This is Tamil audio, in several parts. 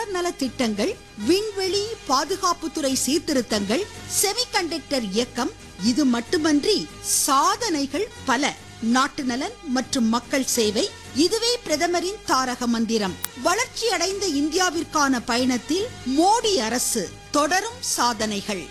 உழவர் நல திட்டங்கள் விண்வெளி பாதுகாப்புத்துறை சீர்திருத்தங்கள் செமிகண்டக்டர் இயக்கம் இது மட்டுமன்றி சாதனைகள் பல நாட்டு நலன் மற்றும் மக்கள் சேவை இதுவே பிரதமரின் தாரக மந்திரம் வளர்ச்சி அடைந்த இந்தியாவிற்கான பயணத்தில் மோடி அரசு தொடரும் சாதனைகள்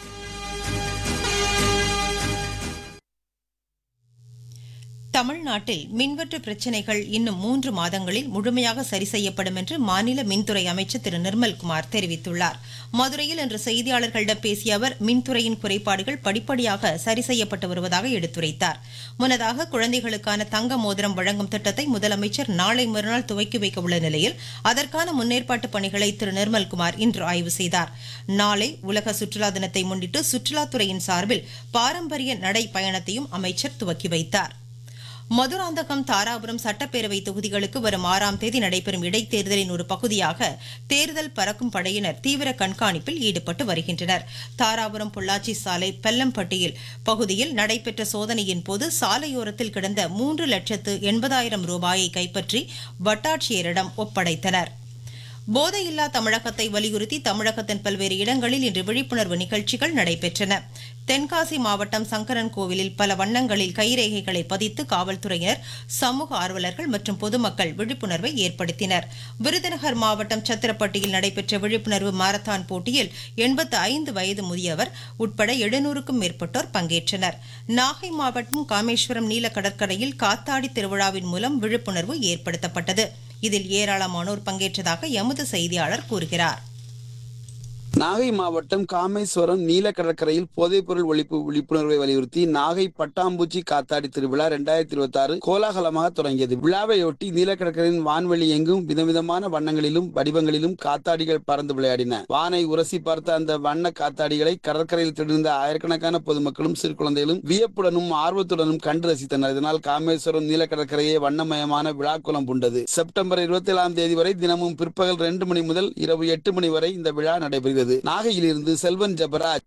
தமிழ்நாட்டில் மின்வெட்டு பிரச்சினைகள் இன்னும் மூன்று மாதங்களில் முழுமையாக சரி செய்யப்படும் என்று மாநில மின்துறை அமைச்சர் திரு நிர்மல்குமார் தெரிவித்துள்ளார் மதுரையில் இன்று செய்தியாளர்களிடம் பேசிய அவர் மின்துறையின் குறைபாடுகள் படிப்படியாக சரி செய்யப்பட்டு வருவதாக எடுத்துரைத்தார் முன்னதாக குழந்தைகளுக்கான தங்க மோதிரம் வழங்கும் திட்டத்தை முதலமைச்சர் நாளை மறுநாள் துவக்கி வைக்க உள்ள நிலையில் அதற்கான முன்னேற்பாட்டு பணிகளை திரு நிர்மல்குமார் இன்று ஆய்வு செய்தார் நாளை உலக சுற்றுலா தினத்தை முன்னிட்டு சுற்றுலாத்துறையின் சார்பில் பாரம்பரிய நடை பயணத்தையும் அமைச்சர் துவக்கி வைத்தார் மதுராந்தகம் தாராபுரம் சட்டப்பேரவை தொகுதிகளுக்கு வரும் ஆறாம் தேதி நடைபெறும் இடைத்தேர்தலின் ஒரு பகுதியாக தேர்தல் பறக்கும் படையினர் தீவிர கண்காணிப்பில் ஈடுபட்டு வருகின்றனர் தாராபுரம் பொள்ளாச்சி சாலை பெல்லம்பட்டியில் பகுதியில் நடைபெற்ற சோதனையின் போது சாலையோரத்தில் கிடந்த மூன்று லட்சத்து எண்பதாயிரம் ரூபாயை கைப்பற்றி வட்டாட்சியரிடம் ஒப்படைத்தனர் போதையில்லா தமிழகத்தை வலியுறுத்தி தமிழகத்தின் பல்வேறு இடங்களில் இன்று விழிப்புணர்வு நிகழ்ச்சிகள் நடைபெற்றன தென்காசி மாவட்டம் சங்கரன் கோவிலில் பல வண்ணங்களில் கைரேகைகளை பதித்து காவல்துறையினர் சமூக ஆர்வலர்கள் மற்றும் பொதுமக்கள் விழிப்புணர்வை ஏற்படுத்தினர் விருதுநகர் மாவட்டம் சத்திரப்பட்டியில் நடைபெற்ற விழிப்புணர்வு மாரத்தான் போட்டியில் எண்பத்து ஐந்து வயது முதியவர் உட்பட எழுநூறுக்கும் மேற்பட்டோர் பங்கேற்றனர் நாகை மாவட்டம் காமேஸ்வரம் நீல கடற்கரையில் காத்தாடி திருவிழாவின் மூலம் விழிப்புணர்வு ஏற்படுத்தப்பட்டது இதில் ஏராளமானோர் பங்கேற்றதாக எமது செய்தியாளர் கூறுகிறார் நாகை மாவட்டம் காமேஸ்வரம் நீல கடற்கரையில் போதைப்பொருள் ஒழிப்பு விழிப்புணர்வை வலியுறுத்தி நாகை பட்டாம்பூச்சி காத்தாடி திருவிழா இரண்டாயிரத்தி இருபத்தி ஆறு கோலாகலமாக தொடங்கியது விழாவையொட்டி நீல கடற்கரையின் வான்வெளி எங்கும் விதவிதமான வண்ணங்களிலும் வடிவங்களிலும் காத்தாடிகள் பறந்து விளையாடின வானை உரசி பார்த்த அந்த வண்ண காத்தாடிகளை கடற்கரையில் திடர்ந்த ஆயிரக்கணக்கான பொதுமக்களும் சிறு குழந்தைகளும் வியப்புடனும் ஆர்வத்துடனும் கண்டு ரசித்தனர் இதனால் காமேஸ்வரம் நீல கடற்கரையே வண்ணமயமான விழாக்குளம் பூண்டது செப்டம்பர் இருபத்தி ஏழாம் தேதி வரை தினமும் பிற்பகல் இரண்டு மணி முதல் இரவு எட்டு மணி வரை இந்த விழா நடைபெறுகிறது நாகையிலிருந்து செல்வன் ஜபராஜ்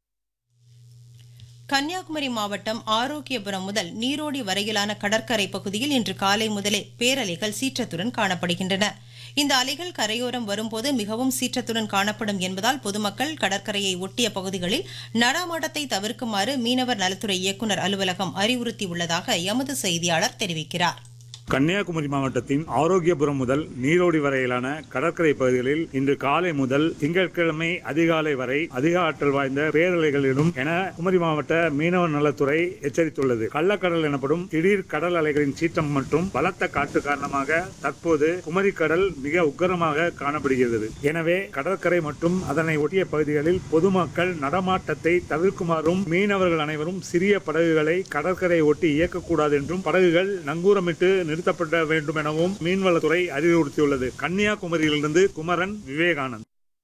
கன்னியாகுமரி மாவட்டம் ஆரோக்கியபுரம் முதல் நீரோடி வரையிலான கடற்கரை பகுதியில் இன்று காலை முதலே பேரலைகள் சீற்றத்துடன் காணப்படுகின்றன இந்த அலைகள் கரையோரம் வரும்போது மிகவும் சீற்றத்துடன் காணப்படும் என்பதால் பொதுமக்கள் கடற்கரையை ஒட்டிய பகுதிகளில் நடமாட்டத்தை தவிர்க்குமாறு மீனவர் நலத்துறை இயக்குநர் அலுவலகம் அறிவுறுத்தியுள்ளதாக எமது செய்தியாளர் தெரிவிக்கிறார் கன்னியாகுமரி மாவட்டத்தின் ஆரோக்கியபுரம் முதல் நீரோடி வரையிலான கடற்கரை பகுதிகளில் இன்று காலை முதல் திங்கட்கிழமை அதிகாலை வரை அதிக ஆற்றல் வாய்ந்த பேரலைகளிலும் என குமரி மாவட்ட மீனவ நலத்துறை எச்சரித்துள்ளது கள்ளக்கடல் எனப்படும் திடீர் கடல் அலைகளின் சீற்றம் மற்றும் பலத்த காற்று காரணமாக தற்போது குமரி கடல் மிக உக்கரமாக காணப்படுகிறது எனவே கடற்கரை மற்றும் அதனை ஒட்டிய பகுதிகளில் பொதுமக்கள் நடமாட்டத்தை தவிர்க்குமாறும் மீனவர்கள் அனைவரும் சிறிய படகுகளை கடற்கரை ஒட்டி இயக்கக்கூடாது என்றும் படகுகள் நங்கூரமிட்டு நிறுத்தப்பட வேண்டும் எனவும் மீன்வளத்துறை அறிவுறுத்தியுள்ளது கன்னியாகுமரியிலிருந்து குமரன் விவேகானந்த்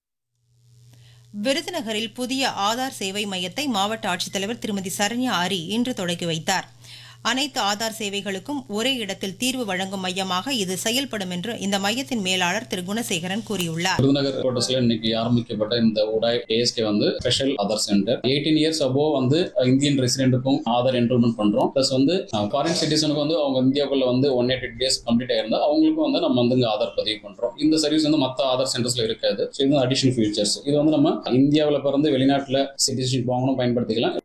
விருதுநகரில் புதிய ஆதார் சேவை மையத்தை மாவட்ட ஆட்சித்தலைவர் திருமதி சரண்யா ஆரி இன்று தொடங்கி வைத்தார் அனைத்து ஆதார் சேவைகளுக்கும் ஒரே இடத்தில் தீர்வு வழங்கும் மையமாக இது செயல்படும் என்று இந்த மையத்தின் மேலாளர் திரு குணசேகரன் கூறியுள்ளார் விருதுநகர் கோட்டஸ்ல இன்னைக்கு ஆரம்பிக்கப்பட்ட இந்த உடாய் ஏஎஸ்கே வந்து special Aadhaar centre eighteen years above வந்து இந்தியன் ரெசிடென்ட்டுக்கும் ஆதார் என்ரோல்மெண்ட் பண்றோம் பிளஸ் வந்து ஃபாரின் சிட்டிசனுக்கு வந்து அவங்க இந்தியாவுக்குள்ள வந்து ஒன் எயிட்டி டேஸ் கம்ப்ளீட் ஆயிருந்தா அவங்களுக்கும் வந்து நம்ம வந்து இங்க ஆதார் பதிவு பண்றோம் இந்த சர்வீஸ் வந்து மற்ற ஆதார் சென்டர்ஸ்ல இருக்காது ஸோ இது அடிஷனல் ஃபியூச்சர்ஸ் இது வந்து நம்ம இந்தியாவில் பிறந்து வெளிநாட்டுல சிட்டிசன்ஷிப் வாங்கணும் பயன்படுத்திக்கலாம்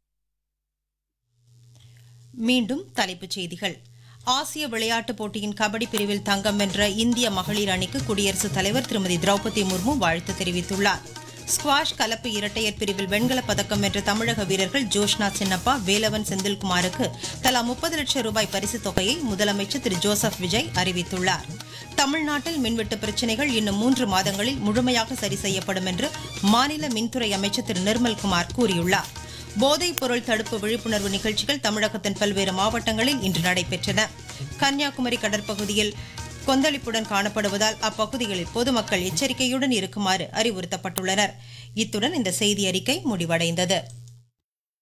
மீண்டும் தலைப்புச் செய்திகள் ஆசிய விளையாட்டுப் போட்டியின் கபடி பிரிவில் தங்கம் வென்ற இந்திய மகளிர் அணிக்கு குடியரசுத் தலைவர் திருமதி திரௌபதி முர்மு வாழ்த்து தெரிவித்துள்ளார் ஸ்குவாஷ் கலப்பு இரட்டையர் பிரிவில் வெண்கலப் பதக்கம் வென்ற தமிழக வீரர்கள் ஜோஷ்னா சின்னப்பா வேலவன் செந்தில்குமாருக்கு தலா முப்பது லட்சம் ரூபாய் பரிசுத் தொகையை முதலமைச்சர் திரு ஜோசப் விஜய் அறிவித்துள்ளார் தமிழ்நாட்டில் மின்வெட்டு பிரச்சினைகள் இன்னும் மூன்று மாதங்களில் முழுமையாக சரி செய்யப்படும் என்று மாநில மின்துறை அமைச்சர் திரு நிர்மல்குமார் கூறியுள்ளார் போதைப் பொருள் தடுப்பு விழிப்புணர்வு நிகழ்ச்சிகள் தமிழகத்தின் பல்வேறு மாவட்டங்களில் இன்று நடைபெற்றன கன்னியாகுமரி கடற்பகுதியில் கொந்தளிப்புடன் காணப்படுவதால் அப்பகுதிகளில் பொதுமக்கள் எச்சரிக்கையுடன் இருக்குமாறு அறிவுறுத்தப்பட்டுள்ளனர் இத்துடன் இந்த செய்தி அறிக்கை முடிவடைந்தது